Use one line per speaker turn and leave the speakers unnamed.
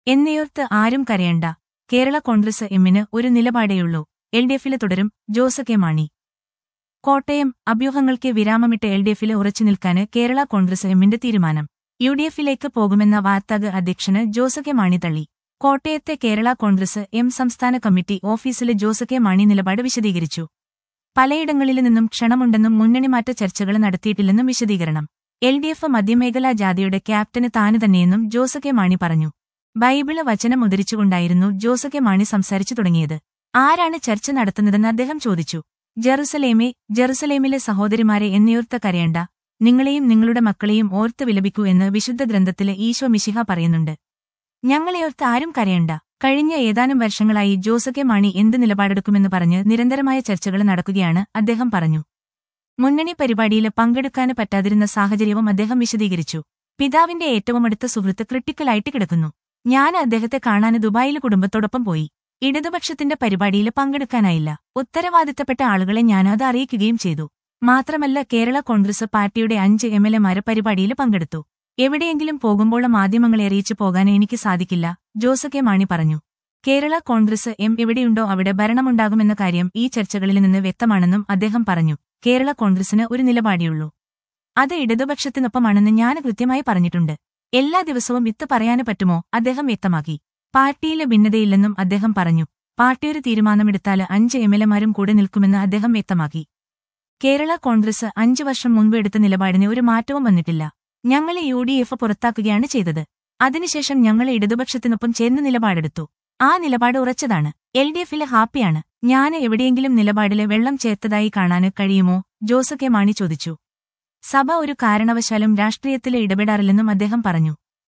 എന്നയോർത്ത് ആരും കരയണ്ട കേരള കോൺഗ്രസ് എമ്മിന് ഒരു നിലപാടേയുള്ളൂ എൽ ഡി എഫില് തുടരും ജോസ് കെ മാണി കോട്ടയം അഭ്യൂഹങ്ങൾക്ക് വിരാമമിട്ട് എൽ ഡി എഫില് ഉറച്ചു നിൽക്കാന് കേരള കോൺഗ്രസ് എമ്മിന്റെ തീരുമാനം യു ഡി എഫിലേക്ക് പോകുമെന്ന വാർത്താഗ് അധ്യക്ഷന് ജോസ് കെ മാണി തള്ളി കോട്ടയത്തെ കേരള കോൺഗ്രസ് എം സംസ്ഥാന കമ്മിറ്റി ഓഫീസിലെ ജോസ് കെ മാണി നിലപാട് വിശദീകരിച്ചു പലയിടങ്ങളില് നിന്നും ക്ഷണമുണ്ടെന്നും മുന്നണിമാറ്റ ചർച്ചകൾ നടത്തിയിട്ടില്ലെന്നും വിശദീകരണം എൽ ഡി എഫ് മധ്യമേഖലാ ജാഥയുടെ ക്യാപ്റ്റന് താന് തന്നെയെന്നും ജോസ് കെ മാണി പറഞ്ഞു ബൈബിള് വചനം ഉദ്ധരിച്ചുകൊണ്ടായിരുന്നു ജോസ് കെ മാണി സംസാരിച്ചു തുടങ്ങിയത് ആരാണ് ചർച്ച നടത്തുന്നതെന്ന് അദ്ദേഹം ചോദിച്ചു ജെറുസലേമേ ജെറുസലേമിലെ സഹോദരിമാരെ എന്നയോർത്ത കരയണ്ട നിങ്ങളെയും നിങ്ങളുടെ മക്കളെയും ഓർത്ത് വിലപിക്കൂ എന്ന് വിശുദ്ധ ഗ്രന്ഥത്തിലെ ഈശോ മിശിഹ പറയുന്നുണ്ട് ഞങ്ങളെയോർത്ത് ആരും കരയണ്ട കഴിഞ്ഞ ഏതാനും വർഷങ്ങളായി ജോസ് കെ മാണി എന്ത് നിലപാടെടുക്കുമെന്ന് പറഞ്ഞ് നിരന്തരമായ ചർച്ചകൾ നടക്കുകയാണ് അദ്ദേഹം പറഞ്ഞു മുന്നണി പരിപാടിയിൽ പങ്കെടുക്കാന് പറ്റാതിരുന്ന സാഹചര്യവും അദ്ദേഹം വിശദീകരിച്ചു പിതാവിന്റെ ഏറ്റവും അടുത്ത സുഹൃത്ത് ക്രിട്ടിക്കലായിട്ട് കിടക്കുന്നു ഞാൻ അദ്ദേഹത്തെ കാണാന് ദുബായിൽ കുടുംബത്തോടൊപ്പം പോയി ഇടതുപക്ഷത്തിന്റെ പരിപാടിയിൽ പങ്കെടുക്കാനായില്ല ഉത്തരവാദിത്തപ്പെട്ട ആളുകളെ ഞാൻ അത് അറിയിക്കുകയും ചെയ്തു മാത്രമല്ല കേരള കോൺഗ്രസ് പാർട്ടിയുടെ അഞ്ച് എം എൽ എമാര് പരിപാടിയിൽ പങ്കെടുത്തു എവിടെയെങ്കിലും പോകുമ്പോൾ മാധ്യമങ്ങളെ അറിയിച്ചു പോകാൻ എനിക്ക് സാധിക്കില്ല ജോസ് കെ മാണി പറഞ്ഞു കേരള കോൺഗ്രസ് എം എവിടെയുണ്ടോ അവിടെ ഭരണമുണ്ടാകുമെന്ന കാര്യം ഈ ചർച്ചകളിൽ നിന്ന് വ്യക്തമാണെന്നും അദ്ദേഹം പറഞ്ഞു കേരള കോൺഗ്രസിന് ഒരു നിലപാടിയുള്ളൂ അത് ഇടതുപക്ഷത്തിനൊപ്പമാണെന്ന് ഞാൻ കൃത്യമായി പറഞ്ഞിട്ടുണ്ട് എല്ലാ ദിവസവും ഇത്ത് പറയാന് പറ്റുമോ അദ്ദേഹം വ്യക്തമാക്കി പാർട്ടിയിലെ ഭിന്നതയില്ലെന്നും അദ്ദേഹം പറഞ്ഞു പാർട്ടിയൊരു തീരുമാനമെടുത്താല് അഞ്ച് എം എൽ എമാരും കൂടെ നിൽക്കുമെന്ന് അദ്ദേഹം വ്യക്തമാക്കി കേരള കോൺഗ്രസ് അഞ്ചു വർഷം മുൻപ് എടുത്ത നിലപാടിന് ഒരു മാറ്റവും വന്നിട്ടില്ല ഞങ്ങളെ യു ഡി എഫ് പുറത്താക്കുകയാണ് ചെയ്തത് അതിനുശേഷം ഞങ്ങളെ ഇടതുപക്ഷത്തിനൊപ്പം ചേർന്ന് നിലപാടെടുത്തു ആ നിലപാട് ഉറച്ചതാണ് എൽ ഡി എഫില് ഹാപ്പിയാണ് ഞാന് എവിടെയെങ്കിലും നിലപാടില് വെള്ളം ചേർത്തതായി കാണാന് കഴിയുമോ ജോസ് കെ മാണി ചോദിച്ചു സഭ ഒരു കാരണവശാലും രാഷ്ട്രീയത്തില് ഇടപെടാറില്ലെന്നും അദ്ദേഹം പറഞ്ഞു